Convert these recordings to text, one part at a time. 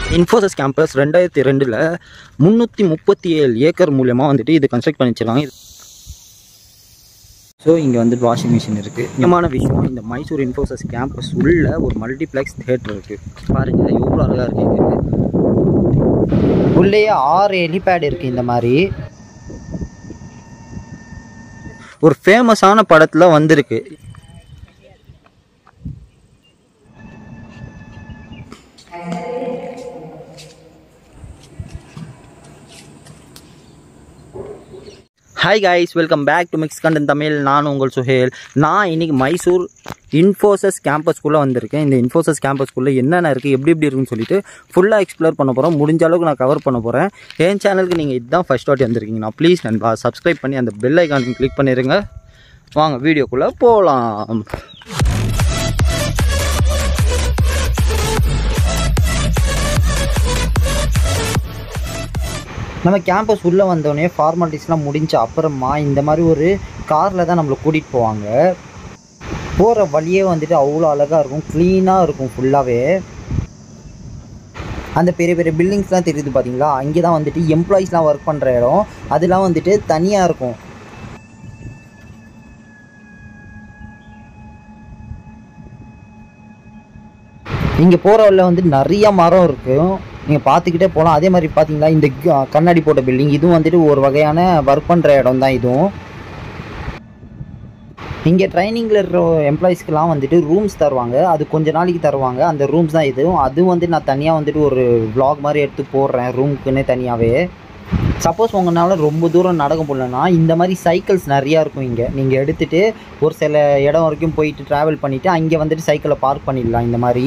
Infosys campus ரெண்டாயிரத்தி ரெண்டில் முந்நூற்றி முப்பத்தி ஏழு ஏக்கர் மூலியமாக வந்துட்டு இது கன்ஸ்ட்ரக்ட் பண்ணி வச்சிருக்காங்க ஸோ இங்கே வந்துட்டு வாஷிங் மிஷின் இருக்குது முக்கியமான விஷயம் இந்த மைசூர் இன்ஃபோசிஸ் கேம்பஸ் உள்ள ஒரு மல்டிப்ளெக்ஸ் தேட்டர் இருக்குது பாருங்கள் எவ்வளோ அழகாக இருக்குது உள்ளேயே ஆறு ஹெலிபேட் இருக்குது இந்த மாதிரி ஒரு ஃபேமஸான படத்தில் வந்திருக்கு hi guys welcome back to mix கண்டன் தமிழ் நான் உங்கள் சுஹேல் நான் இன்னைக்கு மைசூர் இன்ஃபோசஸ் கேம்பஸ்குள்ளே வந்திருக்கேன் இந்த இன்ஃபோசஸ் கேம்பஸ்குள்ளே என்னென்ன இருக்குது எப்படி எப்படி இருக்குன்னு சொல்லிட்டு ஃபுல்லாக எக்ஸ்ப்ளோர் பண்ண போகிறோம் முடிஞ்ச அளவுக்கு நான் கவர் பண்ண போகிறேன் என் சேனலுக்கு நீங்கள் இதுதான் ஃபர்ஸ்ட் வாட்டி வந்திருக்கீங்கன்னா ப்ளீஸ் நண்பா சப்ஸ்கிரைப் பண்ணி அந்த பெல் ஐக்கான் கிளிக் பண்ணிடுங்க வாங்க வீடியோக்குள்ளே போகலாம் நம்ம கேம்பஸ் உள்ளே வந்தோடனே ஃபார்மாலிட்டிஸ்லாம் முடிஞ்ச அப்புறமா இந்த மாதிரி ஒரு காரில் தான் நம்மளை கூட்டிகிட்டு போவாங்க போகிற வழியே வந்துட்டு அவ்வளோ அழகாக இருக்கும் க்ளீனாக இருக்கும் ஃபுல்லாகவே அந்த பெரிய பெரிய பில்டிங்ஸ்லாம் தெரியுது பார்த்தீங்களா அங்கே தான் வந்துட்டு எம்ப்ளாயீஸ்லாம் ஒர்க் பண்ணுற இடம் அதெல்லாம் வந்துட்டு தனியாக இருக்கும் இங்கே போகிற வழியில் வந்து நிறைய மரம் இருக்கும் நீங்கள் பார்த்துக்கிட்டே போகலாம் அதே மாதிரி பார்த்தீங்களா இந்த க- கண்ணாடி போட்ட பில்டிங் இதுவும் வந்துட்டு ஒரு வகையான ஒர்க் பண்ணுற இடம் தான் இதுவும் இங்கே ட்ரைனிங்கில் இருக்கிற எம்ப்ளாயீஸ்க்கெலாம் வந்துட்டு ரூம்ஸ் தருவாங்க அது கொஞ்ச நாளைக்கு தருவாங்க அந்த ரூம்ஸ் தான் இதுவும் அதுவும் வந்து நான் தனியாக வந்துட்டு ஒரு vlog மாதிரி எடுத்து போடுறேன் ரூமுக்குன்னே தனியாகவே சப்போஸ் உங்களால ரொம்ப தூரம் நடக்க முடியலன்னா இந்த மாதிரி சைக்கிள்ஸ் நிறையா இருக்கும் இங்கே நீங்கள் எடுத்துகிட்டு ஒரு சில இடம் வரைக்கும் போயிட்டு ட்ராவல் பண்ணிவிட்டு அங்கே வந்துட்டு சைக்கிளை பார்க் பண்ணிடலாம் இந்த மாதிரி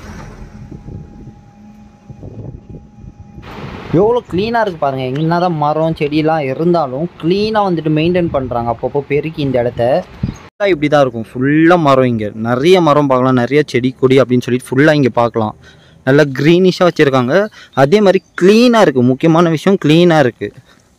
எவ்வளோ க்ளீனாக இருக்குது பாருங்கள் என்னதான் மரம் செடியெல்லாம் இருந்தாலும் க்ளீனாக வந்துட்டு மெயின்டைன் பண்ணுறாங்க அப்பப்போ பெருக்கி இந்த இடத்த ஃபுல்லாக இப்படி தான் இருக்கும் ஃபுல்லாக மரம் இங்கே நிறைய மரம் பார்க்கலாம் நிறைய செடி கொடி அப்படின்னு சொல்லிட்டு ஃபுல்லாக இங்கே பார்க்கலாம் நல்லா க்ரீனிஷாக வச்சுருக்காங்க அதே மாதிரி க்ளீனாக இருக்குது முக்கியமான விஷயம் க்ளீனாக இருக்குது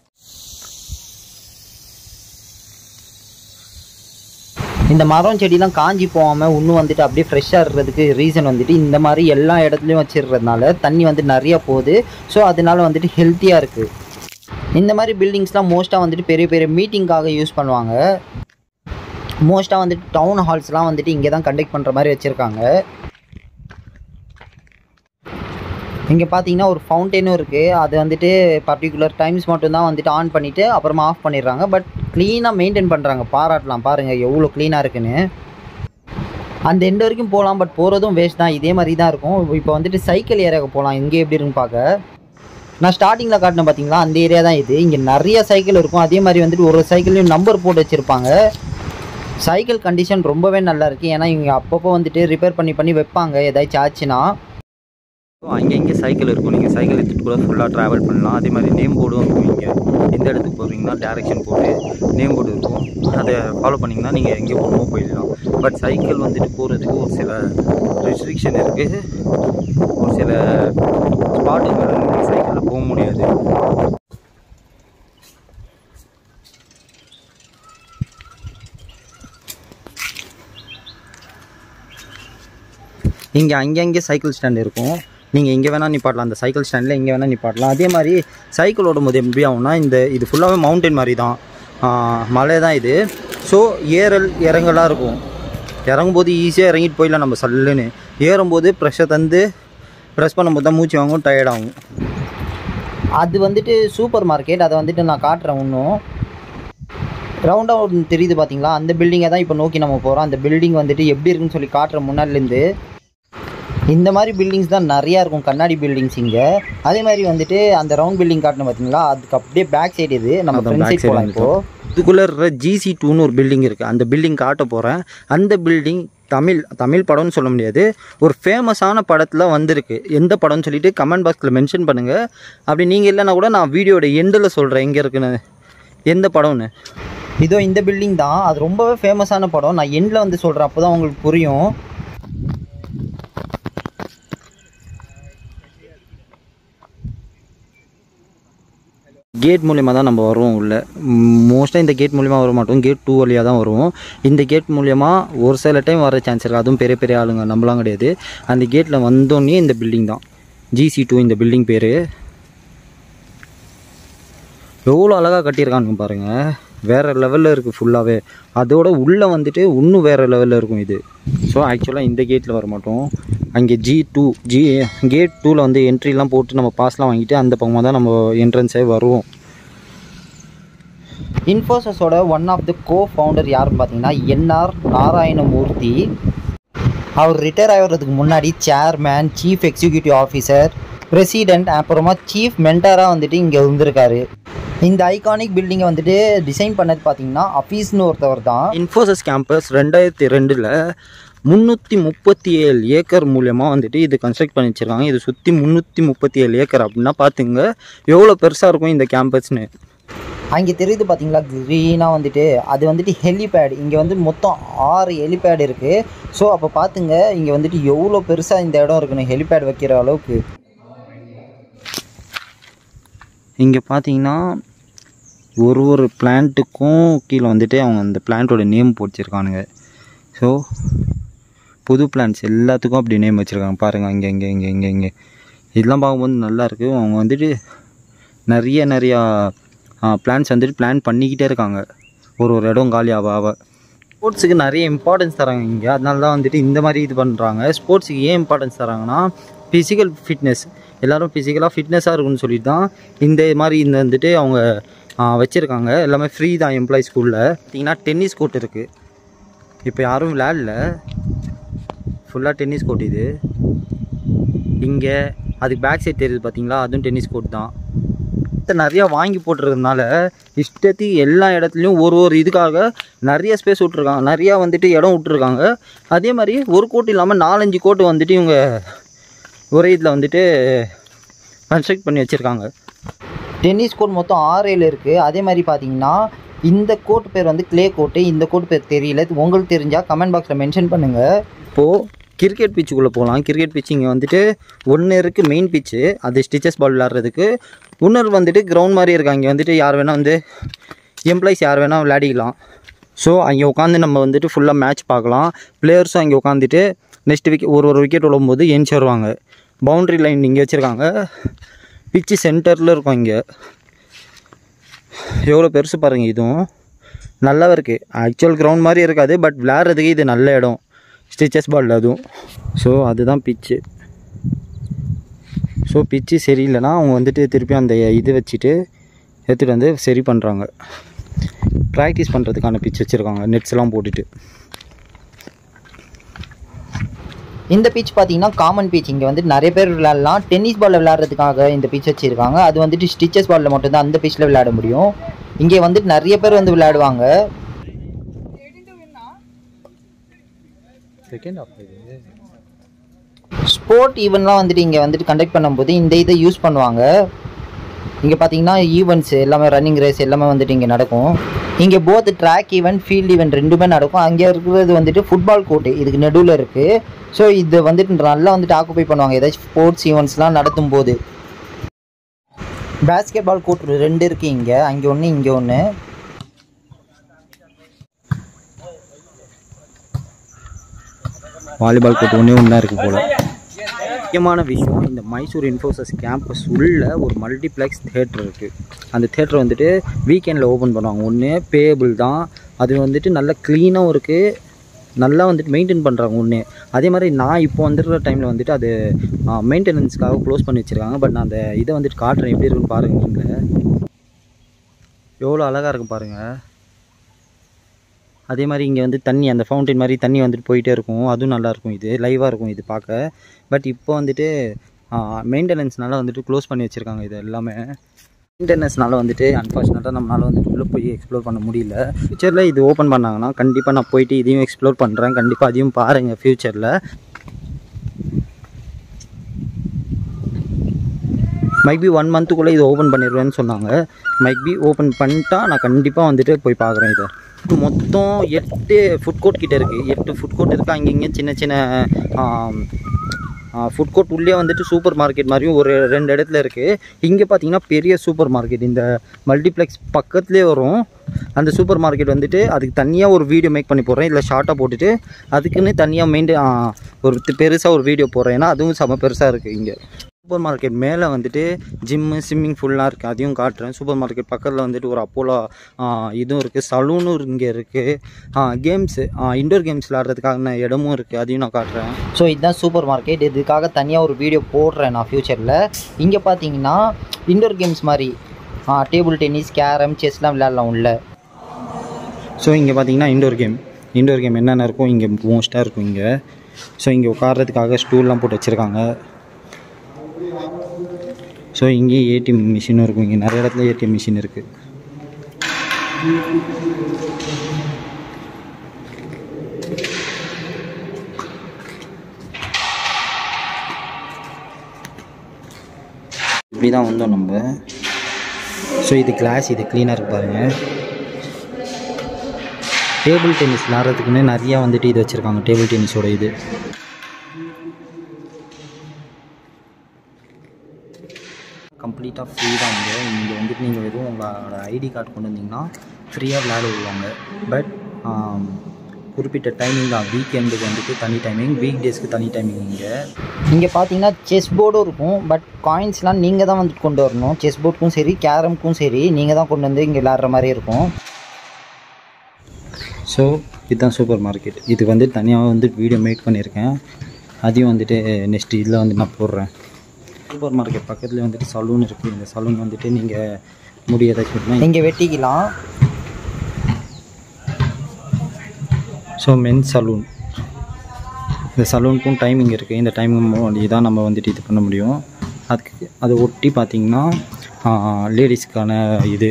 இந்த மரம் செடிலாம் காஞ்சி போகாமல் இன்னும் வந்துட்டு அப்படியே ஃப்ரெஷ்ஷாக இருக்கிறதுக்கு ரீசன் வந்துட்டு இந்த மாதிரி எல்லா இடத்துலையும் வச்சிடுறதுனால தண்ணி வந்து நிறையா போகுது ஸோ அதனால வந்துட்டு ஹெல்த்தியாக இருக்குது இந்த மாதிரி பில்டிங்ஸ்லாம் மோஸ்ட்டாக வந்துட்டு பெரிய பெரிய மீட்டிங்காக யூஸ் பண்ணுவாங்க மோஸ்ட்டாக வந்துட்டு டவுன் ஹால்ஸ்லாம் வந்துட்டு இங்கே தான் கண்டக்ட் பண்ணுற மாதிரி வச்சுருக்காங்க இங்கே பார்த்தீங்கன்னா ஒரு ஃபவுண்டெயினும் இருக்குது அது வந்துட்டு பர்டிகுலர் டைம்ஸ் மட்டும்தான் வந்துட்டு ஆன் பண்ணிவிட்டு அப்புறமா ஆஃப் பண்ணிடுறாங்க பட் க்ளீனாக மெயின்டைன் பண்ணுறாங்க பாராட்டலாம் பாருங்கள் எவ்வளோ க்ளீனாக இருக்குன்னு அந்த எண்டு வரைக்கும் போகலாம் பட் போகிறதும் வேஸ்ட் தான் இதே மாதிரி தான் இருக்கும் இப்போ வந்துட்டு சைக்கிள் ஏரியாவுக்கு போகலாம் இங்கே எப்படி இருக்குன்னு பார்க்க நான் ஸ்டார்டிங்கில் காட்டினேன் பார்த்தீங்களா அந்த ஏரியா தான் இது இங்கே நிறைய சைக்கிள் இருக்கும் அதே மாதிரி வந்துட்டு ஒரு சைக்கிள்லையும் நம்பர் போட்டு வச்சுருப்பாங்க சைக்கிள் கண்டிஷன் ரொம்பவே நல்லா இருக்குது ஏன்னா இவங்க அப்பப்போ வந்துட்டு ரிப்பேர் பண்ணி பண்ணி வைப்பாங்க ஏதாச்சும் ஆச்சுன்னா அங்கங்கே சைக்கிள் இருக்கும் நீங்கள் சைக்கிள் எடுத்துகிட்டு கூட ஃபுல்லாக ட்ராவல் பண்ணலாம் அதே மாதிரி நேம் போர்டும் இருக்கும் இங்கே எந்த இடத்துக்கு போகிறீங்கன்னா டேரெக்ஷன் போர்டு நேம் போர்டு இருக்கும் அதை ஃபாலோ பண்ணிங்கன்னா நீங்கள் எங்கே போகணுமோ போயிடலாம் பட் சைக்கிள் வந்துட்டு போகிறதுக்கு ஒரு சில ரெஸ்ட்ரிக்ஷன் இருக்குது ஒரு சில ஸ்பாட்டுக்கு நீங்கள் சைக்கிளில் போக முடியாது இங்கே அங்கங்கே சைக்கிள் ஸ்டாண்ட் இருக்கும் நீங்கள் எங்கே வேணால் நிப்பாட்டலாம் அந்த சைக்கிள் ஸ்டாண்டில் எங்கே வேணால் நிப்பாட்டலாம் அதே மாதிரி சைக்கிள் ஓடும்போது எப்படி ஆகும்னா இந்த இது ஃபுல்லாகவே மவுண்டன் மாதிரி தான் ஆஹ் மலை தான் இது ஸோ ஏறல் இறங்கலாக இருக்கும் இறங்கும்போது ஈஸியாக இறங்கிட்டு போயிடலாம் நம்ம சல்லுன்னு ஏறும்போது ப்ரெஷர் தந்து ப்ரெஸ் பண்ணும்போது தான் மூச்சு வாங்கும் tired ஆகும் அது வந்துட்டு சூப்பர் மார்க்கெட் அதை வந்துட்டு நான் காட்டுறேன் இன்னும் ரவுண்டாக ஒன்று தெரியுது பார்த்தீங்களா அந்த பில்டிங்கை தான் இப்போ நோக்கி நம்ம போகிறோம் அந்த பில்டிங் வந்துட்டு எப்படி இருக்குன்னு சொல்லி காட்டுற முன்னாடிலேருந்து இந்த மாதிரி பில்டிங்ஸ் தான் நிறையா இருக்கும் கண்ணாடி பில்டிங்ஸ் இங்கே அதே மாதிரி வந்துட்டு அந்த ரவுண்ட் பில்டிங் காட்டணும் பார்த்தீங்களா அதுக்கு அப்படியே பேக் சைடு இது நம்ம அதான் ஃப்ரண்ட் back சைட் side போகலாம் இப்போ இதுக்குள்ளே இருக்கிற ஜிசி டூன்னு ஒரு பில்டிங் இருக்குது அந்த பில்டிங் காட்ட போகிறேன் அந்த பில்டிங் தமிழ் தமிழ் படம்னு சொல்ல முடியாது ஒரு ஃபேமஸான படத்தில் வந்திருக்கு எந்த படம்னு சொல்லிட்டு கமெண்ட் பாக்ஸில் மென்ஷன் பண்ணுங்கள் அப்படி நீங்கள் இல்லைன்னா கூட நான் வீடியோட எண்டில் சொல்கிறேன் எங்கே இருக்குன்னு எந்த படம்னு இதோ இந்த பில்டிங் தான் அது ரொம்பவே ஃபேமஸான படம் நான் எண்டில் வந்து சொல்கிறேன் அப்போ தான் உங்களுக்கு புரியும் கேட் மூலியமாக தான் நம்ம வருவோம் உள்ள மோஸ்ட்டாக இந்த கேட் மூலியமாக வர மாட்டோம் கேட் டூ வழியாக தான் வருவோம் இந்த கேட் மூலியமாக ஒரு சில டைம் வர சான்ஸ் இருக்குது அதுவும் பெரிய பெரிய ஆளுங்க நம்மளாம் கிடையாது அந்த கேட்டில் வந்தோடனே இந்த பில்டிங் தான் ஜிசி டூ இந்த பில்டிங் பேர் எவ்வளோ அழகாக கட்டியிருக்கானுங்க பாருங்கள் வேறு லெவலில் இருக்குது ஃபுல்லாகவே அதோட உள்ளே வந்துட்டு இன்னும் வேறு லெவலில் இருக்கும் இது ஸோ ஆக்சுவலாக இந்த கேட்டில் வர மாட்டோம் அங்கே ஜி டூ ஜி கேட் டூவில் வந்து என்ட்ரிலாம் போட்டு நம்ம பாஸ்லாம் வாங்கிட்டு அந்த பக்கமாக தான் நம்ம என்ட்ரன்ஸே வருவோம் இன்ஃபோசிஸோட one of the co founder யாருன்னு பார்த்தீங்கன்னா என்ஆர் நாராயணமூர்த்தி அவர் ரிட்டையர் ஆகிறதுக்கு முன்னாடி chairman chief executive officer president அப்புறமா சீஃப் மென்டராக வந்துட்டு இங்கே இருந்திருக்காரு இந்த ஐகானிக் பில்டிங்கை வந்துட்டு டிசைன் பண்ணது பார்த்தீங்கன்னா அஃபீஸ்னு ஒருத்தவர் தான் இன்ஃபோசிஸ் கேம்பஸ் ரெண்டாயிரத்தி ரெண்டில் முந்நூற்றி முப்பத்தி ஏழு ஏக்கர் மூலியமாக வந்துட்டு இது கன்ஸ்ட்ரக்ட் பண்ணி வச்சுருக்காங்க இது சுற்றி முந்நூற்றி முப்பத்தி ஏழு ஏக்கர் அப்படின்னா பார்த்துங்க எவ்வளோ பெருசாக இருக்கும் இந்த கேம்பஸ்னு அங்கே தெரியுது பார்த்தீங்களா க்ரீனாக வந்துட்டு அது வந்துட்டு ஹெலிபேட் இங்கே வந்து மொத்தம் ஆறு ஹெலிபேட் இருக்குது ஸோ அப்போ பார்த்துங்க இங்கே வந்துட்டு எவ்வளோ பெருசாக இந்த இடம் இருக்குன்னு ஹெலிபேட் வைக்கிற அளவுக்கு இங்கே பார்த்தீங்கன்னா ஒரு ஒரு பிளான்ட்டுக்கும் கீழே வந்துட்டு அவங்க அந்த பிளான்ட்டோட நேம் போட்டிருக்கானுங்க ஸோ புது பிளான்ஸ் எல்லாத்துக்கும் அப்படி நேம் வச்சுருக்காங்க பாருங்கள் இங்கே இங்கே இங்கே இங்கே இங்கே இதெல்லாம் பார்க்கும்போது நல்லா இருக்குது அவங்க வந்துட்டு நிறைய நிறையா பிளான்ஸ் வந்துட்டு பிளான் பண்ணிக்கிட்டே இருக்காங்க ஒரு ஒரு இடம் காலி ஆக ஆக ஸ்போர்ட்ஸுக்கு நிறைய இம்பார்ட்டன்ஸ் தராங்க இங்கே அதனால தான் வந்துட்டு இந்த மாதிரி இது பண்ணுறாங்க ஸ்போர்ட்ஸுக்கு ஏன் இம்பார்ட்டன்ஸ் தராங்கன்னா ஃபிசிக்கல் ஃபிட்னஸ் எல்லோரும் ஃபிசிக்கலாக ஃபிட்னஸாக இருக்குன்னு சொல்லிட்டு தான் இந்த மாதிரி இந்த வந்துட்டு அவங்க வச்சுருக்காங்க எல்லாமே ஃப்ரீ தான் எம்ப்ளாயி ஸ்கூலில் பார்த்தீங்கன்னா டென்னிஸ் கோர்ட் இருக்குது இப்போ யாரும் விளையாடல ஃபுல்லாக டென்னிஸ் கோர்ட் இது இங்கே அதுக்கு பேக் சைட் தெரியுது பார்த்தீங்களா அதுவும் டென்னிஸ் கோர்ட் தான் இடத்த நிறையா வாங்கி போட்டுறதுனால இஷ்டத்துக்கு எல்லா இடத்துலையும் ஒரு ஒரு இதுக்காக நிறைய ஸ்பேஸ் விட்ருக்காங்க நிறையா வந்துட்டு இடம் விட்ருக்காங்க அதே மாதிரி ஒரு கோட்டு இல்லாமல் நாலஞ்சு கோட்டு வந்துட்டு இவங்க ஒரே இதில் வந்துட்டு கன்ஸ்ட்ரக்ட் பண்ணி வச்சுருக்காங்க டென்னிஸ் கோர்ட் மொத்தம் ஆறு ஏழு இருக்குது அதே மாதிரி பார்த்தீங்கன்னா இந்த கோர்ட் பேர் வந்து க்ளே கோர்ட்டு இந்த கோர்ட் பேர் தெரியல உங்களுக்கு தெரிஞ்சால் கமெண்ட் பாக்ஸில் மென்ஷன் பண்ணுங்கள் இப்போது கிரிக்கெட் பிச்சுக்குள்ளே போகலாம் கிரிக்கெட் பிச்சு இங்கே வந்துட்டு ஒன்று இருக்குது மெயின் பிச்சு அது ஸ்டிச்சஸ் பால் விளாட்றதுக்கு இன்னொரு வந்துட்டு கிரவுண்ட் மாதிரி இருக்காங்க இங்கே வந்துட்டு யார் வேணால் வந்து எம்ப்ளாயிஸ் யார் வேணால் விளையாடிக்கலாம் ஸோ அங்கே உட்காந்து நம்ம வந்துட்டு ஃபுல்லாக மேட்ச் பார்க்கலாம் பிளேயர்ஸும் அங்கே உட்காந்துட்டு நெக்ஸ்ட் விக்கெட் ஒரு ஒரு விக்கெட் விழும்போது ஏஞ்சி வருவாங்க பவுண்ட்ரி லைன் இங்கே வச்சுருக்காங்க பிச்சு சென்டரில் இருக்கும் இங்கே எவ்வளோ பெருசு பாருங்கள் இதுவும் நல்லாவே இருக்குது ஆக்சுவல் கிரவுண்ட் மாதிரி இருக்காது பட் விளையாடுறதுக்கு இது நல்ல இடம் ஸ்டிச்சஸ் பால் அதுவும் ஸோ அதுதான் பிச்சு ஸோ பிச்சு சரியில்லைன்னா அவங்க வந்துட்டு திருப்பி அந்த இது வச்சுட்டு எடுத்துகிட்டு வந்து சரி பண்ணுறாங்க ப்ராக்டிஸ் பண்ணுறதுக்கான பிச் வச்சுருக்காங்க நெட்ஸ் எல்லாம் போட்டுட்டு இந்த பீச் பார்த்தீங்கன்னா காமன் பீச் இங்கே வந்து நிறைய பேர் விளையாடலாம் டென்னிஸ் பாலில் விளையாடுறதுக்காக இந்த பீச் வச்சுருக்காங்க அது வந்துட்டு ஸ்டிச்சஸ் பாலில் மட்டும்தான் அந்த பீச்சில் விளையாட முடியும் இங்கே வந்துட்டு நிறைய பேர் வந்து விளையாடுவாங்க செகண்ட் ஆஃப் ஸ்போர்ட் ஈவெண்ட்லாம் வந்துட்டு இங்கே வந்துட்டு கண்டக்ட் பண்ணும்போது இந்த இதை யூஸ் பண்ணுவாங்க இங்கே பார்த்தீங்கன்னா ஈவெண்ட்ஸ் எல்லாமே ரன்னிங் ரேஸ் எல்லாமே வந்துட்டு இங்கே நடக்கும் இங்கே both track event field event ரெண்டுமே நடக்கும் அங்கே இருக்கிறது வந்துட்டு ஃபுட்பால் கோர்ட்டு இதுக்கு நடுவில் இருக்குது ஸோ இது வந்துட்டு நல்லா வந்துட்டு ஆக்குபை பண்ணுவாங்க ஏதாச்சும் ஸ்போர்ட்ஸ் ஈவெண்ட்ஸ்லாம் நடத்தும் போது பேஸ்கெட் பால் கோர்ட் ரெண்டு இருக்குது இங்கே அங்கே ஒன்று இங்கே ஒன்று வாலிபால் கோர்ட் ஒன்றே ஒன்றா இருக்குது போல் முக்கியமான விஷயம் இந்த மைசூர் இன்ஃபோசஸ் கேம்பஸ் உள்ள ஒரு மல்டிப்ளெக்ஸ் தேட்டர் இருக்குது அந்த தேட்டர் வந்துட்டு வீக்கெண்டில் ஓப்பன் பண்ணுவாங்க ஒன்று பேயபிள் தான் அது வந்துட்டு நல்லா க்ளீனாகவும் இருக்குது நல்லா வந்துட்டு மெயின்டைன் பண்ணுறாங்க ஒன்று அதே மாதிரி நான் இப்போ வந்துடுற டைமில் வந்துட்டு அது மெயின்டெனன்ஸ்க்காக க்ளோஸ் பண்ணி வச்சுருக்காங்க பட் நான் அந்த இதை வந்துட்டு காட்டுறேன் எப்படி இருக்குன்னு பாருங்கள் நீங்கள் எவ்வளோ அழகாக இருக்கும் பாருங்கள் அதே மாதிரி இங்கே வந்து தண்ணி அந்த ஃபவுண்டைன் மாதிரி தண்ணி வந்துட்டு போயிட்டே இருக்கும் அதுவும் நல்லாயிருக்கும் இது லைவாக இருக்கும் இது பார்க்க பட் இப்போ வந்துட்டு மெயின்டெனன்ஸ்னால வந்துட்டு க்ளோஸ் பண்ணி வச்சுருக்காங்க இது எல்லாமே மெயின்டெனன்ஸ்னால வந்துட்டு அன்ஃபார்ச்சுனேட்டாக நம்மளால் வந்துட்டு உள்ளே போய் எக்ஸ்ப்ளோர் பண்ண முடியல ஃப்யூச்சரில் இது ஓப்பன் பண்ணாங்கன்னா கண்டிப்பாக நான் போயிட்டு இதையும் எக்ஸ்ப்ளோர் பண்ணுறேன் கண்டிப்பாக அதையும் பாருங்கள் ஃப்யூச்சரில் மைக்பி ஒன் மந்த்துக்குள்ளே இது ஓப்பன் பண்ணிடுவேன்னு சொன்னாங்க மைக்பி ஓப்பன் பண்ணிட்டா நான் கண்டிப்பாக வந்துட்டு போய் பார்க்குறேன் இதை மொத்தம் எட்டு ஃபுட் கோர்ட் கிட்ட இருக்குது எட்டு ஃபுட் கோர்ட் இருக்குது அங்கே இங்கே சின்ன சின்ன ஃபுட் கோர்ட் உள்ளே வந்துட்டு சூப்பர் மார்க்கெட் மாதிரியும் ஒரு ரெண்டு இடத்துல இருக்குது இங்கே பார்த்தீங்கன்னா பெரிய சூப்பர் மார்க்கெட் இந்த மல்டிப்ளெக்ஸ் பக்கத்துலேயே வரும் அந்த சூப்பர் மார்க்கெட் வந்துட்டு அதுக்கு தனியாக ஒரு வீடியோ மேக் பண்ணி போடுறேன் இல்லை ஷார்ட்டாக போட்டுட்டு அதுக்குன்னு தனியாக மெயின்டைன் ஒரு பெருசாக ஒரு வீடியோ போடுறேன் ஏன்னா அதுவும் செம பெருசாக இருக்குது இங்கே சூப்பர் மார்க்கெட் மேலே வந்துட்டு ஜிம்மு ஸ்விம்மிங் ஃபுல்லாக இருக்குது அதையும் காட்டுறேன் சூப்பர் மார்க்கெட் பக்கத்தில் வந்துட்டு ஒரு அப்போலோ இதுவும் இருக்குது சலூனும் இங்கே இருக்குது கேம்ஸு இண்டோர் கேம்ஸ் விளாட்றதுக்கான இடமும் இருக்குது அதையும் நான் காட்டுறேன் ஸோ இதுதான் சூப்பர் மார்க்கெட் இதுக்காக தனியாக ஒரு வீடியோ போடுறேன் நான் ஃப்யூச்சரில் இங்கே பார்த்தீங்கன்னா இண்டோர் கேம்ஸ் மாதிரி டேபிள் டென்னிஸ் கேரம் செஸ்லாம் விளையாடலாம் உள்ள ஸோ இங்கே பார்த்தீங்கன்னா இண்டோர் கேம் இண்டோர் கேம் என்னென்ன இருக்கும் இங்கே மோஸ்ட்டாக இருக்கும் இங்கே ஸோ இங்கே உட்கார்றதுக்காக ஸ்டூல்லாம் போட்டு வச்சுருக்காங்க ஸோ இங்கேயும் ஏடிஎம் மிஷினும் இருக்கும் இங்கே நிறைய இடத்துல ஏடிஎம் மிஷின் இருக்குது இப்படி தான் வந்தோம் நம்ம ஸோ இது கிளாஸ் இது க்ளீனாக இருக்கு பாருங்கள் டேபிள் டென்னிஸ் விளாட்றதுக்குன்னு நிறையா வந்துட்டு இது வச்சுருக்காங்க டேபிள் டென்னிஸோட இது கம்ப்ளீட்டாக ஃப்ரீ தான் இங்கே இங்கே வந்துட்டு நீங்கள் வெறும் உங்களோட ஐடி கார்டு கொண்டு வந்தீங்கன்னா ஃப்ரீயாக விளையாட விடுவாங்க பட் குறிப்பிட்ட டைமிங் தான் வீக்கெண்டுக்கு வந்துட்டு தனி டைமிங் வீக் டேஸ்க்கு தனி டைமிங் இங்கே இங்கே பார்த்தீங்கன்னா செஸ் போர்டும் இருக்கும் பட் காயின்ஸ்லாம் நீங்கள் தான் வந்துட்டு கொண்டு வரணும் செஸ் போர்டுக்கும் சரி கேரம்க்கும் சரி நீங்கள் தான் கொண்டு வந்து இங்கே விளாட்ற மாதிரி இருக்கும் ஸோ இதுதான் சூப்பர் மார்க்கெட் இது வந்து தனியாக வந்து வீடியோ மேக் பண்ணியிருக்கேன் அதையும் வந்துட்டு நெக்ஸ்ட் இதில் வந்து நான் போடுறேன் சூப்பர் மார்க்கெட் பக்கத்தில் வந்துட்டு சலூன் இருக்குது இந்த சலூன் வந்துட்டு நீங்கள் முடி ஏதாச்சும் வெட்டினா இங்கே வெட்டிக்கலாம் ஸோ மென் சலூன் இந்த சலூனுக்கும் டைமிங் இருக்குது இந்த டைமிங் தான் நம்ம வந்துட்டு இது பண்ண முடியும் அதுக்கு அதை ஒட்டி பார்த்தீங்கன்னா லேடிஸ்க்கான இது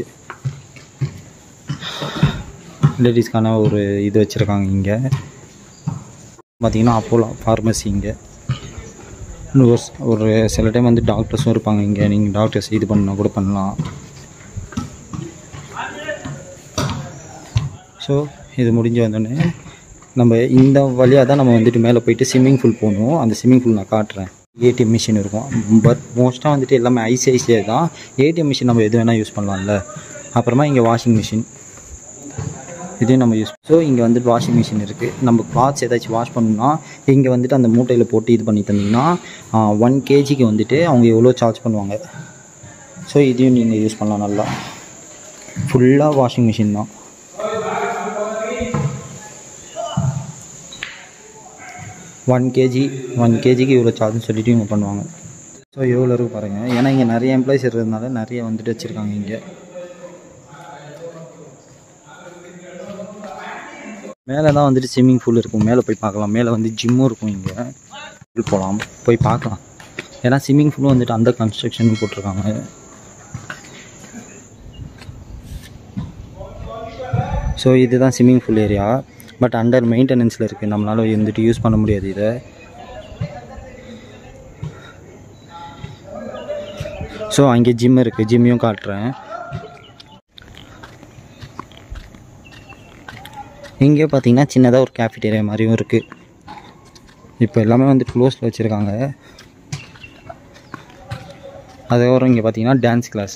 லேடிஸ்க்கான ஒரு இது வச்சுருக்காங்க இங்கே பார்த்தீங்கன்னா அப்போலோ ஃபார்மசி இங்கே இன்னும் ஒரு ஸ்- ஒரு சில டைம் வந்து டாக்டர்ஸும் இருப்பாங்க இங்கே நீங்கள் டாக்டர்ஸ் இது பண்ணால் கூட பண்ணலாம் ஸோ இது முடிஞ்சு வந்தோடனே நம்ம இந்த வழியாக தான் நம்ம வந்துட்டு மேலே போயிட்டு ஸ்விம்மிங் பூல் போகணும் அந்த ஸ்விம்மிங் பூல் நான் காட்டுறேன் ஏடிஎம் மிஷின் இருக்கும் பட் மோஸ்ட்டாக வந்துட்டு எல்லாமே ஐசிஐசிஐ தான் ஏடிஎம் மிஷின் நம்ம எது வேணால் யூஸ் பண்ணலாம்ல அப்புறமா இங்கே வாஷிங் மிஷின் இதையும் நம்ம யூஸ் ஸோ இங்கே வந்துட்டு வாஷிங் மிஷின் இருக்குது நம்ம கிளாத்ஸ் ஏதாச்சும் வாஷ் பண்ணணும்னா இங்கே வந்துட்டு அந்த மூட்டையில் போட்டு இது பண்ணி தந்தீங்கன்னா ஒன் கேஜிக்கு வந்துட்டு அவங்க எவ்வளோ சார்ஜ் பண்ணுவாங்க ஸோ இதையும் நீங்கள் யூஸ் பண்ணலாம் நல்லா ஃபுல்லாக வாஷிங் மிஷின் தான் ஒன் கேஜி ஒன் கேஜிக்கு இவ்வளோ சார்ஜ்னு சொல்லிட்டு இவங்க பண்ணுவாங்க ஸோ எவ்வளோ இருக்கு பாருங்கள் ஏன்னா இங்கே நிறைய எம்ப்ளாயிஸ் இருக்கிறதுனால நிறைய வந்துட்டு வச்சுருக்காங்க இங்கே மேலே தான் வந்துட்டு ஸ்விம்மிங் பூல் இருக்கும் மேலே போய் பார்க்கலாம் மேலே வந்து ஜிம்மும் இருக்கும் இங்கே போகலாம் போய் பார்க்கலாம் ஏன்னா ஸ்விம்மிங் பூலும் வந்துட்டு அந்த கன்ஸ்ட்ரக்ஷன் போட்டிருக்காங்க ஸோ இதுதான் swimming pool area but under மெயின்டெனன்ஸில் இருக்குது நம்மளால வந்துட்டு யூஸ் பண்ண முடியாது இதை ஸோ அங்கே ஜிம் இருக்குது ஜிம்மையும் காட்டுறேன் இங்கே பார்த்தீங்கன்னா சின்னதாக ஒரு கேஃபிடேரியா மாதிரியும் இருக்குது இப்போ எல்லாமே வந்து க்ளோஸில் வச்சுருக்காங்க அதுக்கப்புறம் இங்கே பார்த்தீங்கன்னா டான்ஸ் கிளாஸ்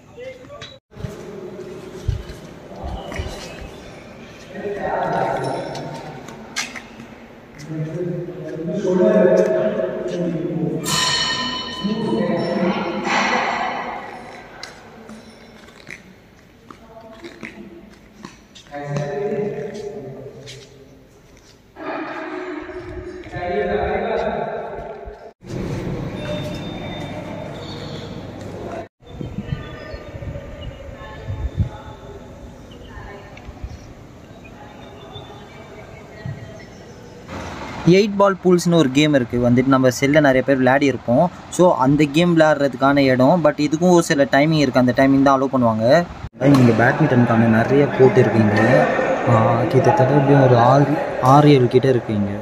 எயிட் பால் பூல்ஸ்னு ஒரு கேம் இருக்குது வந்துட்டு நம்ம செல்லில் நிறைய பேர் விளையாடி இருப்போம் ஸோ அந்த கேம் விளையாடுறதுக்கான இடம் பட் இதுக்கும் ஒரு சில டைமிங் இருக்குது அந்த டைமிங் தான் அலோவ் பண்ணுவாங்க இங்கே பேட்மிண்டனுக்கான நிறைய கோர்ட் இருக்குது இங்கே கிட்டத்தட்ட எப்படியும் ஒரு ஆறு ஆறு ஏழு கிட்ட இருக்குது இங்கே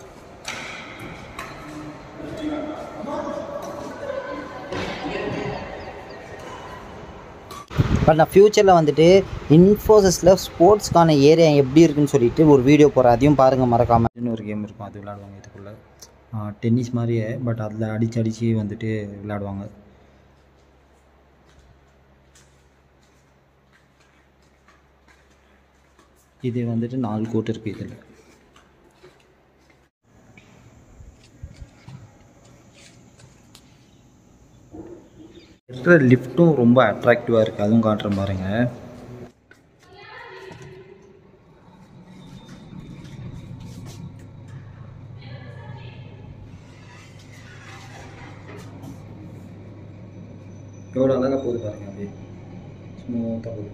பட் நான் ஃப்யூச்சரில் வந்துட்டு இன்ஃபோசிஸில் ஸ்போர்ட்ஸ்க்கான ஏரியா எப்படி இருக்குன்னு சொல்லிட்டு ஒரு வீடியோ போகிறேன் அதையும் பாருங்கள் மறக்காமல் இன்னொரு கேம் இருக்கும் அது விளையாடுவாங்க இதுக்குள்ளே டென்னிஸ் மாதிரியே பட் அதில் அடிச்சு அடித்து வந்துட்டு விளையாடுவாங்க இது வந்துட்டு நாலு கோட் இருக்குது இதில் இருக்கிற லிஃப்ட்டும் ரொம்ப அட்ராக்டிவாக இருக்குது அதுவும் காட்டுறேன் பாருங்கள் எவ்வளோ அழகாக போகுது பாருங்க அப்படியே ஸ்மூத்தாக போகுது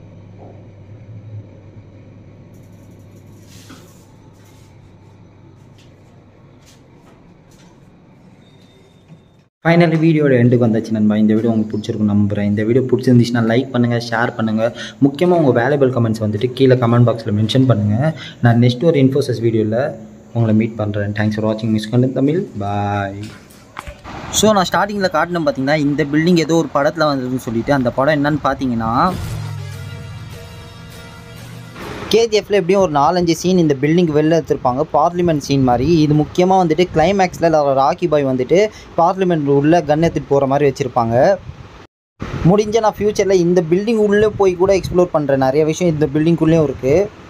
ஃபைனலி வீடியோட எண்டுக்கு வந்தாச்சு நண்பா இந்த வீடியோ உங்களுக்கு பிடிச்சிருக்கும் நம்புகிறேன் இந்த வீடியோ பிடிச்சிருந்துச்சுன்னா லைக் பண்ணுங்கள் ஷேர் பண்ணுங்கள் முக்கியமாக உங்கள் வேல்யூபிள் கமெண்ட்ஸ் வந்துட்டு கீழே கமெண்ட் பாக்ஸில் மென்ஷன் பண்ணுங்கள் நான் நெக்ஸ்ட் ஒரு இன்ஃபோசஸ் வீடியோவில் உங்களை மீட் பண்ணுறேன் தேங்க்ஸ் ஃபார் வாட்சிங் மிஸ் கண்டு தமிழ் பாய் ஸோ நான் ஸ்டார்டிங்கில் காட்டினேன் பார்த்தீங்கன்னா இந்த பில்டிங் ஏதோ ஒரு படத்தில் வந்ததுன்னு சொல்லிட்டு அந்த படம் என்னன்னு பார்த்தீங்கன்னா கேஜிஎஃப்ல எப்படியும் ஒரு நாலஞ்சு சீன் இந்த பில்டிங் வெளில எடுத்திருப்பாங்க பார்லிமெண்ட் சீன் மாதிரி இது முக்கியமாக வந்துட்டு கிளைமேக்ஸில் ராக்கி பாய் வந்துட்டு பார்லிமெண்ட் உள்ள கன் எடுத்துகிட்டு போகிற மாதிரி வச்சுருப்பாங்க முடிஞ்ச நான் ஃப்யூச்சரில் இந்த பில்டிங் உள்ளே போய் கூட எக்ஸ்ப்ளோர் பண்ணுறேன் நிறைய விஷயம் இந்த பில்டிங்குள்ளேயும் இருக்குது